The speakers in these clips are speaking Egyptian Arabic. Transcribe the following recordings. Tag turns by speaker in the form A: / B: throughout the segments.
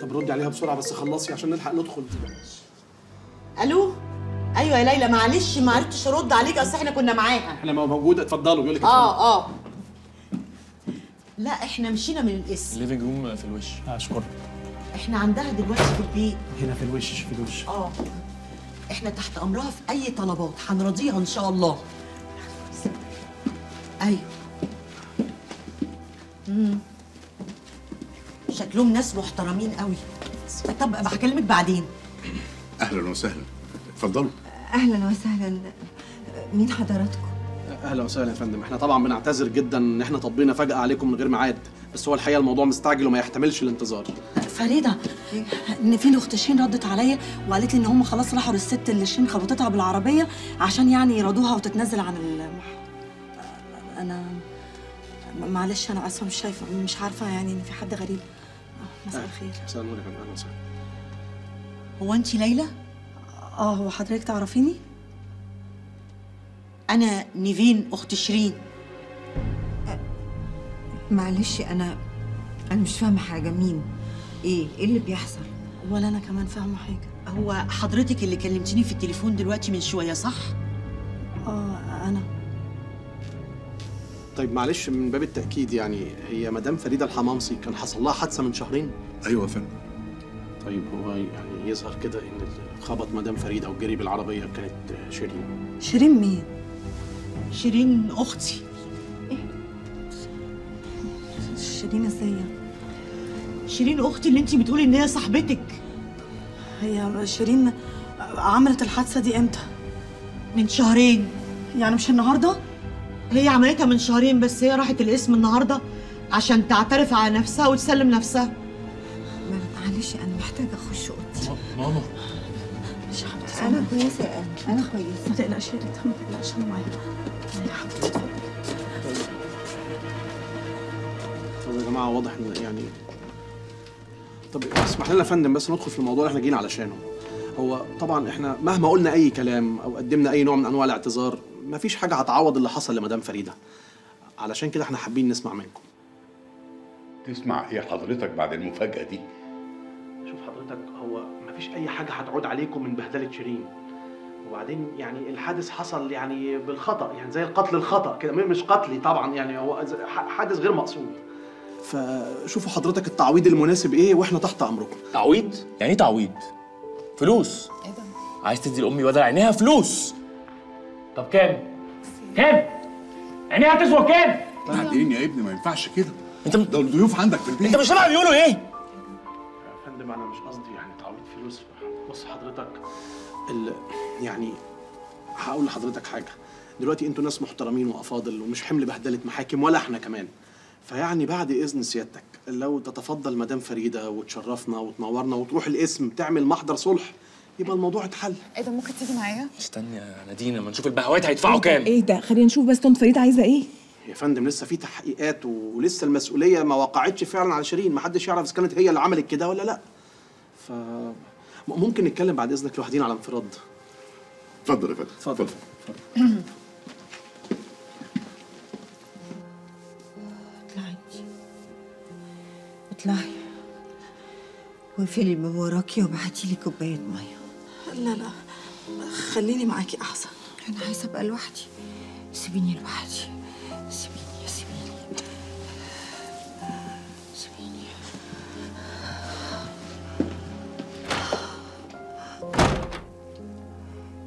A: طيب ردي عليها بسرعه بس خلصي عشان نلحق ندخل
B: الو ايوه يا ليلى معلش ما عرفتش ارد عليك اصل احنا كنا معاها
A: احنا موجوده اتفضلوا بيقول لك
B: اه اه لا احنا مشينا من الاسم
C: الليفنج روم في الوش
A: اشكرك
B: احنا عندها دلوقتي في البيت
A: هنا في الوش في الوش
B: اه احنا تحت امرها في اي طلبات هنرضيها ان شاء الله ايوه امم شكلهم ناس محترمين قوي طب أبقى هكلمك بعدين
D: اهلا وسهلا اتفضلوا
E: اهلا وسهلا مين حضراتكم
A: اهلا وسهلا يا فندم احنا طبعا بنعتذر جدا ان احنا طبينا فجاه عليكم من غير ميعاد بس هو الحقيقه الموضوع مستعجل وما يحتملش الانتظار
F: فريده ان فين اخت شين ردت عليا وقالت لي ان هم خلاص راحوا للست اللي شين خبطتها بالعربيه عشان يعني يرضوها وتتنازل عن المح... انا معلش انا اسفه مش شايفه مش عارفه يعني ان في حد غريب مساء الخير
A: مساء النور يا فندم اهلا وسهلا
B: هو انت ليلى
F: اه هو حضرتك تعرفيني
B: انا نيفين اخت شيرين
E: معلش انا انا مش فاهمه حاجه مين ايه ايه اللي بيحصل
F: ولا انا كمان فاهمه حاجه
B: هو حضرتك اللي كلمتيني في التليفون دلوقتي من شويه صح
F: اه انا
A: طيب معلش من باب التاكيد يعني هي مدام فريده الحمامصي كان حصل لها حادثه من شهرين
D: ايوه يا فندم
A: طيب هو يعني يظهر كده ان اللي خبط مدام فريده او جري بالعربيه كانت شيرين
F: شيرين مين
B: شيرين اختي
F: شيرين ازاي يعني؟
B: شيرين اختي اللي انت بتقولي ان هي صاحبتك
F: هي شيرين عملت الحادثه دي امتى
B: من شهرين
F: يعني مش النهارده
B: هي عملتها من شهرين بس هي راحت القسم النهارده عشان تعترف على نفسها وتسلم نفسها
E: معلش انا محتاجه اخش اوضتي
C: ماما
F: مش حابه
E: انا كويسه يا أم. انا كويسه
F: ما تقلقش يا ريتا ما تقلقش انا معايا يا حبيبتي
A: طب يا جماعه واضح ان يعني طب اسمح لنا يا فندم بس ندخل في الموضوع اللي احنا جايين علشانه هو طبعا احنا مهما قلنا اي كلام او قدمنا اي نوع من انواع الاعتذار مفيش حاجه هتعوض اللي حصل لمدام فريده علشان كده احنا حابين نسمع منكم
D: تسمع ايه حضرتك بعد المفاجاه دي
A: شوف حضرتك هو مفيش اي حاجه هتعود عليكم من بهدله شيرين وبعدين يعني الحادث حصل يعني بالخطا يعني زي القتل الخطا كده مش قتلي طبعا يعني هو ز- ح- حادث غير مقصود فشوفوا حضرتك التعويض المناسب ايه واحنا تحت امركم
C: تعويض يعني ايه تعويض فلوس ايه ده عايز تدي لامي بدل عينيها فلوس طب كام كام عينيها تسوى كام
D: بعدين يا ابني ما ينفعش كده
C: انت
D: ده الضيوف عندك في البيت
C: انت مش سامع بيقولوا ايه
A: يا فندم انا مش قصدي يعني تعويض فلوس بص حضرتك ال... يعني هقول لحضرتك حاجه دلوقتي انتوا ناس محترمين وافاضل ومش حمل بهدله محاكم ولا احنا كمان فيعني بعد اذن سيادتك لو تتفضل مدام فريده وتشرفنا وتنورنا وتروح القسم تعمل محضر صلح يبقى الموضوع اتحل
G: ايه ده ممكن تيجي معايا؟
C: استني يا نادين ما نشوف البهوات هيدفعوا كام
H: ايه ده خلينا نشوف بس طنط فريد عايزه ايه
A: يا فندم لسه في تحقيقات ولسه المسؤوليه ما وقعتش فعلا على شيرين ما حدش يعرف اذا كانت هي اللي عملت كده ولا لا ف م- ممكن نتكلم بعد اذنك لوحدين على انفراد
D: اتفضل يا فندم
A: اتفضل
E: اطلعي انتي. اطلعي واقفلي الباب وراكي وابعتي لي كوبايه ميه
F: لا لا خليني معاكي احسن
E: انا عايزه ابقى لوحدي سيبيني لوحدي سيبيني سيبيني سيبيني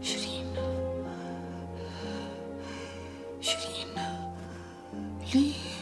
E: شيرين شيرين ليه